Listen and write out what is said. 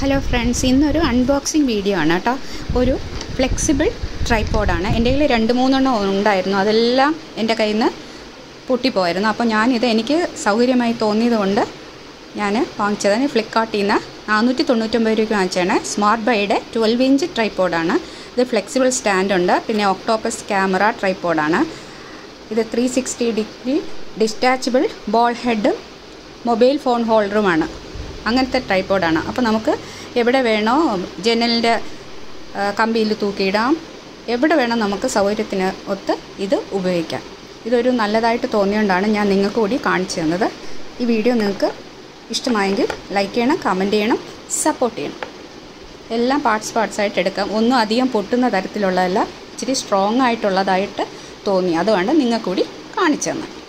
hello friends ഇന്നൊരു unboxing video ആണ് കേട്ടോ ഒരു ഫ്ലെക്സിബിൾ ട്രൈപ്പോഡാണ് എൻ്റെ കയ്യിൽ രണ്ട് മൂന്നെണ്ണം ഉണ്ടായിരുന്നു അതെല്ലാം എൻ്റെ കയ്യിൽ നിന്ന് പൊട്ടിപ്പോയിരുന്നു അപ്പോൾ ഞാനിത് എനിക്ക് സൗകര്യമായി തോന്നിയത് കൊണ്ട് ഞാൻ വാങ്ങിച്ചതാണ് ഫ്ലിപ്കാർട്ടിൽ നിന്ന് നാനൂറ്റി തൊണ്ണൂറ്റൊമ്പത് രൂപയ്ക്ക് വാങ്ങിച്ചതാണ് സ്മാർട്ട് ബൈയുടെ ട്വൽവ് ഇഞ്ച് ട്രൈപ്പോഡാണ് ഇത് ഫ്ലെക്സിബിൾ സ്റ്റാൻഡ് ഉണ്ട് പിന്നെ ഒക്ടോപ്പസ് ക്യാമറ ട്രൈപ്പോഡാണ് ഇത് three sixty degree detachable ball ഹെഡും മൊബൈൽ ഫോൺ ഹോൾഡറുമാണ് അങ്ങനത്തെ ട്രൈപ്പോഡാണ് അപ്പോൾ നമുക്ക് എവിടെ വേണോ ജനലിൻ്റെ കമ്പിയിൽ തൂക്കിയിടാം എവിടെ വേണം നമുക്ക് സൗകര്യത്തിന് ഒത്ത് ഇത് ഉപയോഗിക്കാം ഇതൊരു നല്ലതായിട്ട് തോന്നിയുകൊണ്ടാണ് ഞാൻ നിങ്ങൾക്ക് കൂടി കാണിച്ചു തന്നത് ഈ വീഡിയോ നിങ്ങൾക്ക് ഇഷ്ടമായെങ്കിൽ ലൈക്ക് ചെയ്യണം കമൻറ്റ് ചെയ്യണം സപ്പോർട്ട് ചെയ്യണം എല്ലാം പാർട്സ് പാർട്സ് ആയിട്ട് എടുക്കാം ഒന്നും അധികം പൊട്ടുന്ന തരത്തിലുള്ളതല്ല ഇച്ചിരി സ്ട്രോങ് ആയിട്ടുള്ളതായിട്ട് തോന്നി അതുകൊണ്ട് നിങ്ങൾക്ക് കൂടി കാണിച്ചു തന്നെ